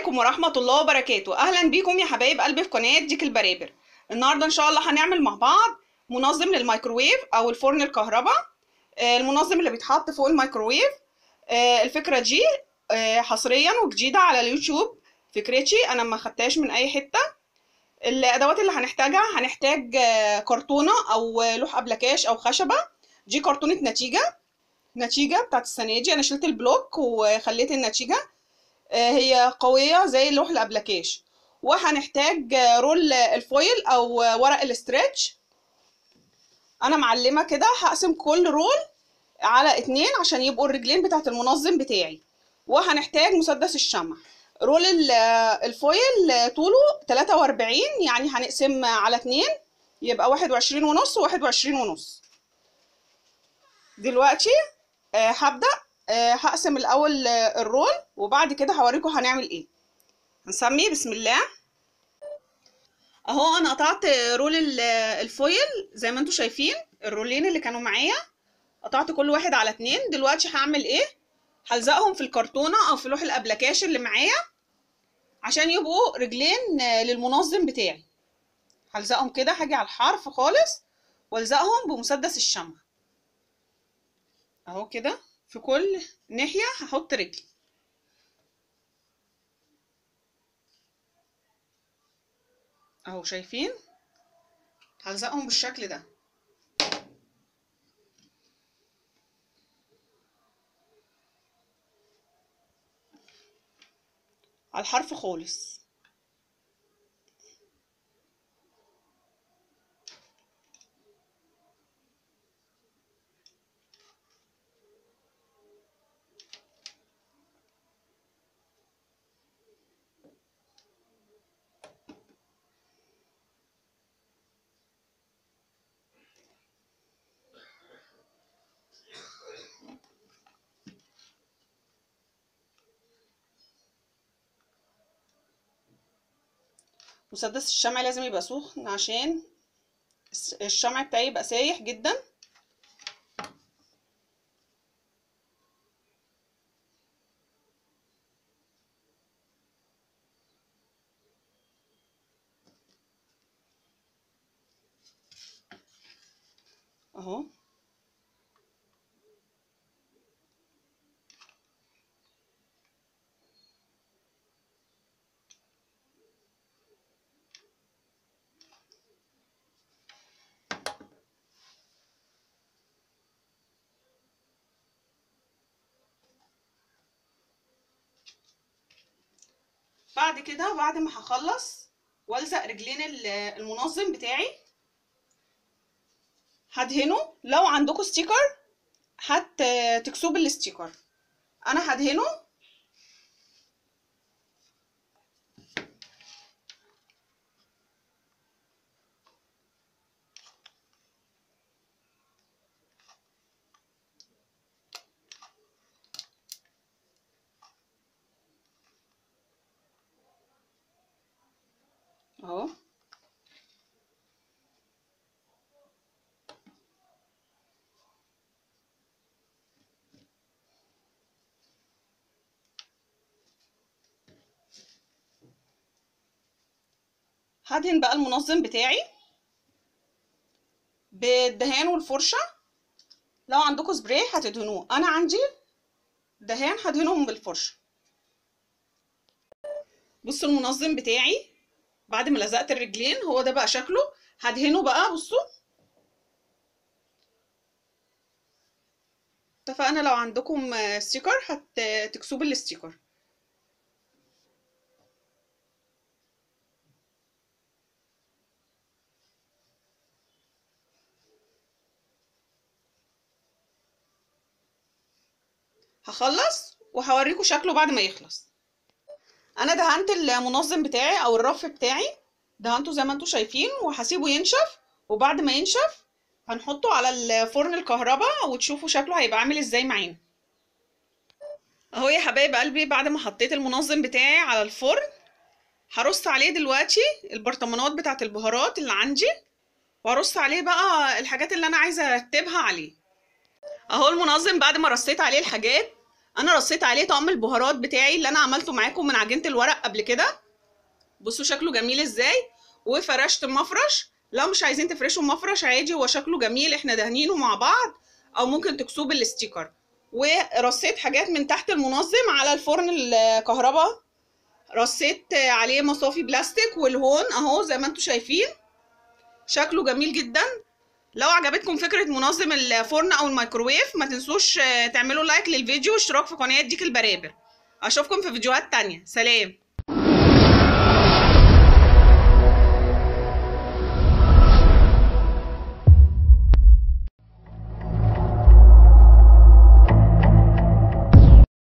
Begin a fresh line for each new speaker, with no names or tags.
عليكم ورحمة الله وبركاته أهلا بيكم يا حبايب قلبي في قناة ديك البرابر النهاردة إن شاء الله هنعمل مع بعض منظم للميكروويف أو الفرن الكهرباء آه، المنظم اللي بيتحط فوق الميكروويف آه، الفكرة دي آه، حصريا وجديدة على اليوتيوب فكرتي أنا ما خدتهاش من أي حتة الأدوات اللي هنحتاجها هنحتاج آه، كرتونة أو لوح أبلكاش أو خشبة دي كرتونة نتيجة نتيجة بتاعت السنة دي أنا شلت البلوك وخليت النتيجة آه، هي قوية زي اللوح الأبلكاش وهنحتاج آه، رول الفويل أو آه، ورق الاسترتش أنا معلمة كده هقسم كل رول على اتنين عشان يبقوا الرجلين بتاعت المنظم بتاعي وهنحتاج مسدس الشمع رول ال- آه، الفويل آه، طوله 43 يعني هنقسم على اتنين يبقى واحد وعشرين ونص وواحد وعشرين ونص دلوقتي آه، هبدأ آه، هقسم الأول آه، الرول وبعد كده هوريكم هنعمل ايه هنسمي بسم الله اهو انا قطعت رول ال- الفويل زي ما انتم شايفين الرولين اللي كانوا معايا قطعت كل واحد على اتنين دلوقتي هعمل ايه هلزقهم في الكرتونة او في لوح الابلكاش اللي معايا عشان يبقوا رجلين آه، للمنظم بتاعي هلزقهم كده هاجي على الحرف خالص والزقهم بمسدس الشمع اهو كده في كل ناحية هحط رجل اهو شايفين هلزقهم بالشكل ده على الحرف خالص مسدس الشمع لازم يبقى سخن عشان الس- الشمع بتاعي يبقى سايح جدا اهو بعد كده بعد ما هخلص والزق رجلين ال- المنظم بتاعي هدهنه لو عندكم ستيكر هت تكسوه بالستيكر انا هدهنه اهو هدهن بقى المنظم بتاعي بالدهان والفرشة لو عندكم سبراي هتدهنوه انا عندي دهان هدهنهم بالفرشة بصوا المنظم بتاعي بعد ما لزقت الرجلين هو ده بقى شكله هدهنه بقى بصوا اتفقنا لو عندكم آه، ستيكر هتكسوه بالستيكر هخلص وهوريكم شكله بعد ما يخلص انا دهنت المنظم بتاعي او الرف بتاعي دهنته زي ما انتم شايفين وهسيبه ينشف وبعد ما ينشف هنحطه على الفرن الكهرباء وتشوفوا شكله هيبقى عامل ازاي معانا اهو يا حبايب قلبي بعد ما حطيت المنظم بتاعي على الفرن هرص عليه دلوقتي البرطمانات بتاعت البهارات اللي عندي وارص عليه بقى الحاجات اللي انا عايزه ارتبها عليه اهو المنظم بعد ما رصيت عليه الحاجات انا رصيت عليه طقم البهارات بتاعي اللي انا عملته معاكم من عجينه الورق قبل كده بصوا شكله جميل ازاي وفرشت المفرش لو مش عايزين تفرشوا المفرش عادي هو شكله جميل احنا دهنينه مع بعض او ممكن تكسوه بالستيكر ورصيت حاجات من تحت المنظم على الفرن الكهرباء رصيت عليه مصافي بلاستيك والهون اهو زي ما انتم شايفين شكله جميل جدا لو عجبتكم فكرة منظم الفرن او الميكروويف ما تنسوش تعملوا لايك للفيديو واشتراك في قناة ديك البرابر اشوفكم في فيديوهات تانية سلام